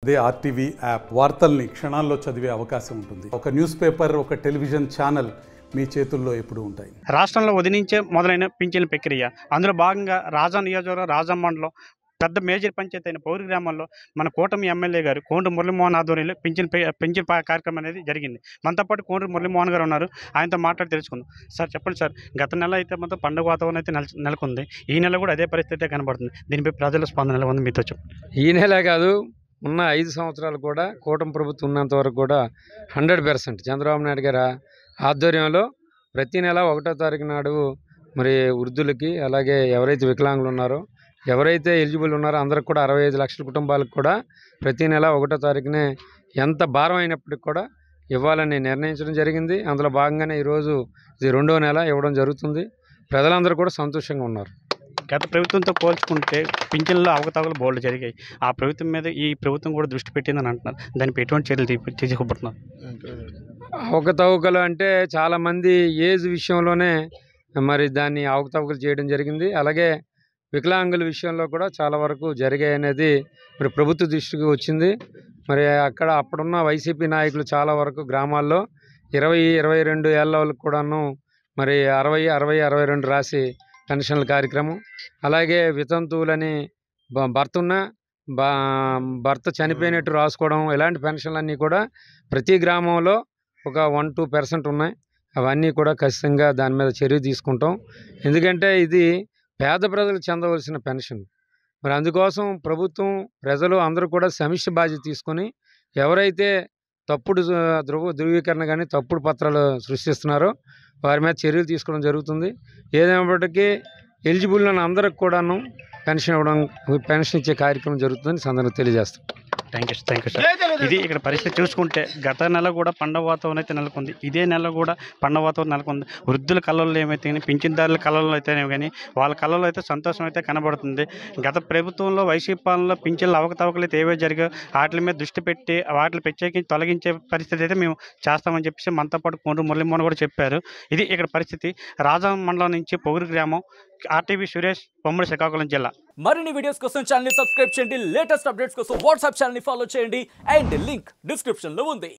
అదే RTV app వార్తల్ని క్షణాల్లో చదివే అవకాశం ఉంటుంది ఒక న్యూస్ పేపర్ ఒక టెలివిజన్ ఛానల్ మీ చేతుల్లో ఎప్పుడూ ఉంటాయి రాష్ట్రంలో ఉదయించే మొదలైన పింఛన్ల ప్రక్రియ అందులో భాగంగా రాజా నియోజకవర్గం రాజా మండలం పెద్ద మేజర్ పంచాయతీ అయిన పౌరు గ్రామంలో మన కూటమి ఎమ్మెల్యే గారు కోండ్రు మురళీమోహన్ ఆధ్వర్యంలో పింఛన్ పే- పింఛన్ పా- కార్యక్రమం అనేది జరిగింది మనతో పాటు కోండ్రు మురళీమోహన్ గారు ఉన్నారు ఆయనతో మాట్లాడి తెలుసుకుందాం సార్ చెప్పండి సార్ గత నెల అయితే మొత్తం పండుగ వాతావరణం అయితే నెల నెలకొంది ఈ నెల కూడా అదే పరిస్థితి కనబడుతుంది దీనిపై ప్రజల స్పందన ఎలా ఉంది మీతో చెప్పండి ఈ నెలే కాదు ఉన్న ఐదు సంవత్సరాలు కూడా కూటమి ప్రభుత్వం ఉన్నంత వరకు కూడా హండ్రెడ్ పర్సెంట్ చంద్రబాబు నాయుడు గారి ఆధ్వర్యంలో ప్రతి నెల ఒకటో తారీఖు నాడు మరి వృద్ధులకి అలాగే ఎవరైతే వికలాంగులు ఉన్నారో ఎవరైతే ఎలిజిబుల్ ఉన్నారో అందరికి కూడా అరవై ఐదు లక్షల కుటుంబాలకు కూడా ప్రతి నెల ఒకటో తారీఖునే ఎంత భారం అయినప్పటికి కూడా ఇవ్వాలని నిర్ణయించడం జరిగింది అందులో భాగంగానే ఈరోజు ఇది రెండో నెల ఇవ్వడం జరుగుతుంది ప్రజలందరూ కూడా సంతోషంగా ఉన్నారు గత ప్రభుత్వంతో పోల్చుకుంటే పింఛన్లో అవకతవకలు బోల్డ్ జరిగాయి ఆ ప్రభుత్వం మీద ఈ ప్రభుత్వం కూడా దృష్టి పెట్టిందని అంటున్నారు దానిపై ఎటువంటి చర్యలు తీ- తీసుకోబడుతున్నారు అవకతవకలు అంటే చాలామంది ఏజ్ విషయంలోనే మరి దాన్ని అవకతవకలు చేయడం జరిగింది అలాగే వికలాంగుల విషయంలో కూడా చాలా వరకు జరిగాయి అనేది మరి ప్రభుత్వ దృష్టికి వచ్చింది మరి అక్కడ అప్పుడున్న వైసీపీ నాయకులు చాలా వరకు గ్రామాల్లో ఇరవై ఇరవై రెండు ఏళ్ళ వాళ్ళకి కూడాను మరి అరవై అరవై అరవై రెండు రాసి పెన్షన్ల కార్యక్రమం అలాగే వితంతువులని బ- భర్త ఉన్న బా భర్త చనిపోయినట్టు రాసుకోవడం ఇలాంటి పెన్షన్లన్నీ కూడా ప్రతి గ్రామంలో ఒక వన్ టూ పర్సెంట్ ఉన్నాయి అవన్నీ కూడా ఖచ్చితంగా దాని మీద చర్య తీసుకుంటాం ఎందుకంటే ఇది పేద ప్రజలకు చెందవలసిన పెన్షన్ మరి అందుకోసం ప్రభుత్వం ప్రజలు అందరూ కూడా సమిష్టి బాధ్యత తీసుకొని ఎవరైతే తప్పుడు ధృ- ధృవ ధృవీకరణ కానీ తప్పుడు పత్రాలు సృష్టిస్తున్నారో వారి మీద చర్యలు తీసుకోవడం జరుగుతుంది ఏదేమైనప్పటికీ ఎలిజిబుల్ ఉన్న అందరికి కూడాను పెన్షన్ ఇవ్వడం పెన్షన్ ఇచ్చే కార్యక్రమం జరుగుతుందని సందర్భంగా తెలియజేస్తాం thank you thank you sir ఇది ఇక్కడ పరిస్థితి చూసుకుంటే గత నెల కూడా పండగ వాతావరణం అయితే నెలకొంది ఇదే నెల కూడా పండగ వాతావరణం నెలకొంది వృద్ధుల కళ్ళల్లో ఏమైతే కానీ పింఛన్దారుల కళ్ళల్లో అయితేనే కానీ వాళ్ళ కళ్ళల్లో అయితే సంతోషం అయితే కనబడుతుంది గత ప్రభుత్వంలో వైసీపీ పాలనలో పింఛన్లు అవకతవకలు అయితే ఏవే జరిగాయో వాటి మీద దృష్టి పెట్టి వాటిని ప్రత్యేకించి తొలగించే పరిస్థితి అయితే మేము చేస్తామని చెప్పేసి మనతో పాటు కొండ్రు మురళీమోహన్ కూడా చెప్పారు ఇది ఇక్కడ పరిస్థితి రాజా మండలం నుంచి పొగురు గ్రామం ఆర్టీవీ సురేష్ బొమ్మడి శ్రీకాకుళం జిల్లా మరిన్ని వీడియోస్ కోసం ఛానల్ ని సబ్స్క్రైబ్ చేయండి లేటెస్ట్ అప్డేట్స్ కోసం వాట్సాప్ ఛానల్ ని ఫాలో చేయండి అండ్ లింక్ డిస్క్రిప్షన్ లో ఉంది